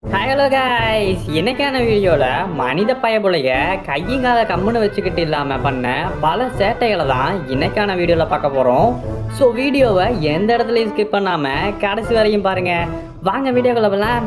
hello guys இன்னைக்கான வீடியோவில் மனித பயபுலைய கையும் கால கம்முன்னு வச்சுக்கிட்டு இல்லாமல் பண்ண பல சேட்டைகளை தான் இன்னைக்கான வீடியோவில் பார்க்க போகிறோம் ஸோ வீடியோவை எந்த இடத்துலையும் ஸ்கிப் பண்ணாமல் கடைசி வரையும் பாருங்கள் வாங்க வீடியோக்குள்ள போகலாம்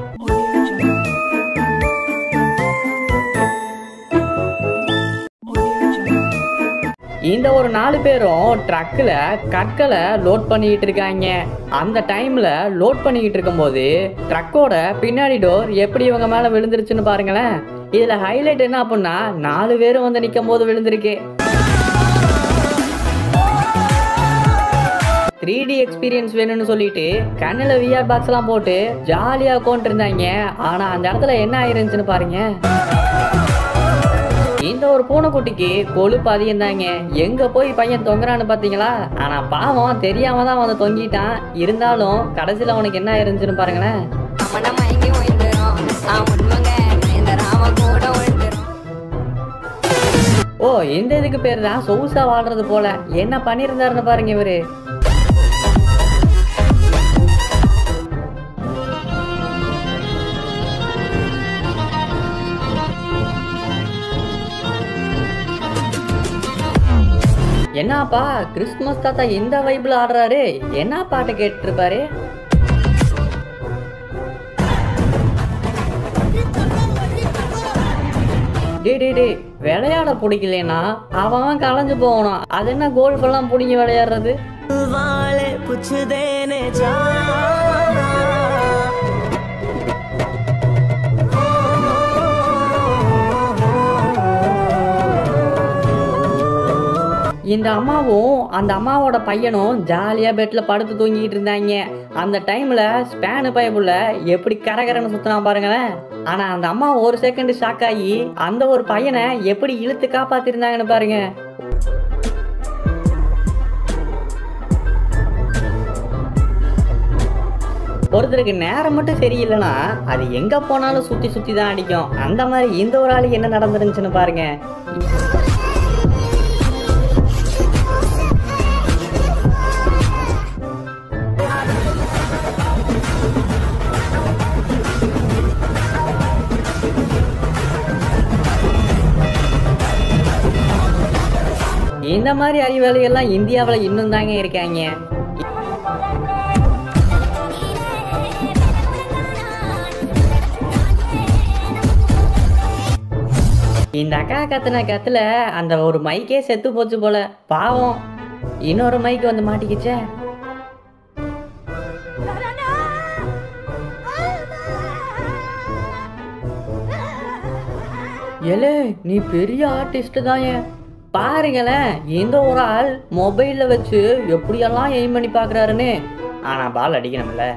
இந்த ஒரு நாலு பேரும் ட்ரக்கில் கற்களை லோட் பண்ணிக்கிட்டு இருக்காங்க அந்த டைமில் லோட் பண்ணிக்கிட்டு இருக்கும்போது ட்ரக்கோட பின்னாடி டோர் எப்படி இவங்க மேலே விழுந்துருச்சுன்னு பாருங்களேன் இதில் ஹைலைட் என்ன அப்படின்னா நாலு பேரும் வந்து நிற்கும் போது விழுந்திருக்கு த்ரீ டி எக்ஸ்பீரியன்ஸ் வேணும்னு சொல்லிட்டு கண்ணில் விஆர் பாக்ஸ்லாம் போட்டு ஜாலியாக உட்காந்துருந்தாங்க ஆனால் அந்த இடத்துல என்ன ஆயிருந்துச்சுன்னு பாருங்க இந்த ஒரு பூனைக்குட்டிக்கு கொழுப்பு அதிகம் தாங்க எங்க போய் பையன் தொங்குறான்னு பாத்தீங்களா ஆனா பாவம் தெரியாம தான் வந்து தொங்கிட்டான் இருந்தாலும் கடைசியில அவனுக்கு என்ன இருந்துச்சுன்னு பாருங்களேன் அவன மயங்கி விழுந்துரும் அவன் உண்மைங்க இந்த ராம கூட விழுந்துரும் ஓ இந்த இதுக்கு பேர் தான் சொகுசா வாழ்றது போல என்ன பண்ணியிருந்தாருன்னு பாருங்க இவரு என்னப்பா கிறிஸ்துமஸ் தாத்தா இந்த வைபிள் ஆடுறாரு என்ன பாட்டு கேட்டுட்டு இருப்பாரு டே டே டே விளையாட பிடிக்கலனா அவன் கலைஞ்சு போகணும் அது என்ன கோல்ஃப் எல்லாம் பிடிங்கி விளையாடுறது वाले कुछ देने जा இந்த அம்மாவும் அந்த அம்மாவோட பையனும் ஜாலியாக பெட்டில் படுத்து தூங்கிட்டு இருந்தாங்க அந்த டைமில் ஸ்பேனு பயப்புள்ள எப்படி கரகரன்னு சுற்றினா பாருங்களேன் ஆனால் அந்த அம்மா ஒரு செகண்ட் ஷாக் ஆகி அந்த ஒரு பையனை எப்படி இழுத்து காப்பாத்திருந்தாங்கன்னு பாருங்க ஒருத்தருக்கு நேரம் மட்டும் சரியில்லைன்னா அது எங்கே போனாலும் சுற்றி சுற்றி தான் அடிக்கும் அந்த மாதிரி இந்த ஒரு ஆளுக்கு என்ன நடந்துருந்துச்சுன்னு பாருங்க இந்த மாதிரி அறிவாளிகள்லாம் இந்தியாவில் இன்னும் தாங்க இருக்காங்க இந்த அக்கா கத்துன கத்துல அந்த ஒரு மைக்கே செத்து போச்சு போல பாவம் இன்னொரு மைக் வந்து மாட்டிக்கிச்சே ஏலே நீ பெரிய ஆர்டிஸ்ட் தான் ஏன் பாருங்களேன் இந்த ஒரு ஆள் மொபைலில் வச்சு எப்படியெல்லாம் எய்ம் பண்ணி பார்க்குறாருன்னு ஆனால் பால் அடிக்கணும்ல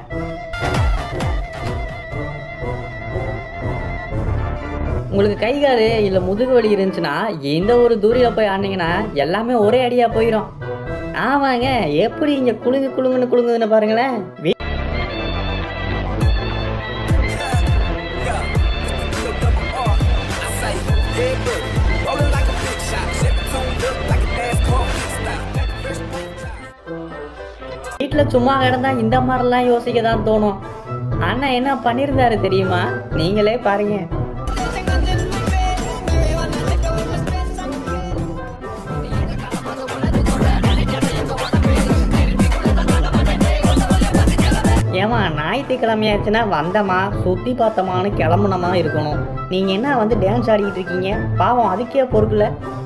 உங்களுக்கு கை கால் இல்லை முதுகு வலி இருந்துச்சுன்னா எந்த ஒரு தூரியில் போய் ஆடினீங்கன்னா எல்லாமே ஒரே அடியாக போயிடும் ஆமாங்க எப்படி இங்கே குலுங்கு குலுங்குன்னு குலுங்குதுன்னு பாருங்களேன் வீ- வீட்டில் சும்மா கிடந்தா இந்த மாதிரிலாம் யோசிக்க தான் தோணும் அண்ணா என்ன பண்ணியிருந்தாரு தெரியுமா நீங்களே பாருங்க ஏமா ஞாயிற்றுக்கிழமையாச்சுன்னா வந்தமா சுற்றி பார்த்தமான்னு கிளம்புனமா இருக்கணும் நீங்கள் என்ன வந்து டான்ஸ் ஆடிக்கிட்டு இருக்கீங்க பாவம் அதுக்கே பொறுக்கல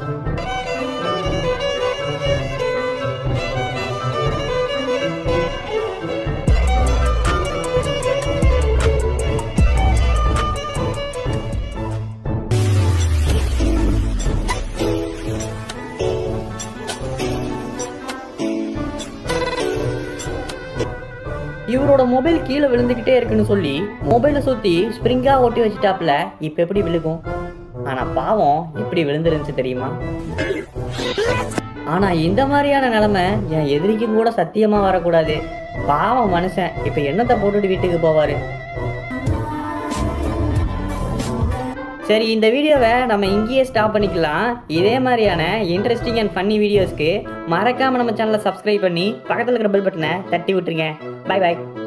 இவரோட மொபைல் கீழே விழுந்துக்கிட்டே இருக்குன்னு சொல்லி மொபைலை சுற்றி ஸ்ப்ரிங்காக ஒட்டி வச்சுட்டாப்புல இப்போ எப்படி விழுகும் ஆனால் பாவம் இப்படி விழுந்துருந்துச்சு தெரியுமா ஆனால் இந்த மாதிரியான நிலமை என் எதிரிக்கும் கூட சத்தியமாக வரக்கூடாது பாவம் மனுஷன் இப்போ என்னத்தை போட்டுட்டு வீட்டுக்கு போவார் சரி இந்த வீடியோவை நம்ம இங்கேயே ஸ்டாப் பண்ணிக்கலாம் இதே மாதிரியான இன்ட்ரெஸ்டிங் அண்ட் ஃபன்னி வீடியோஸ்க்கு மறக்காமல் நம்ம சேனலை சப்ஸ்கிரைப் பண்ணி பக்கத்தில் இருக்கிற பெல் பட்டனை தட்டி விட்டுருங்க பை பாய்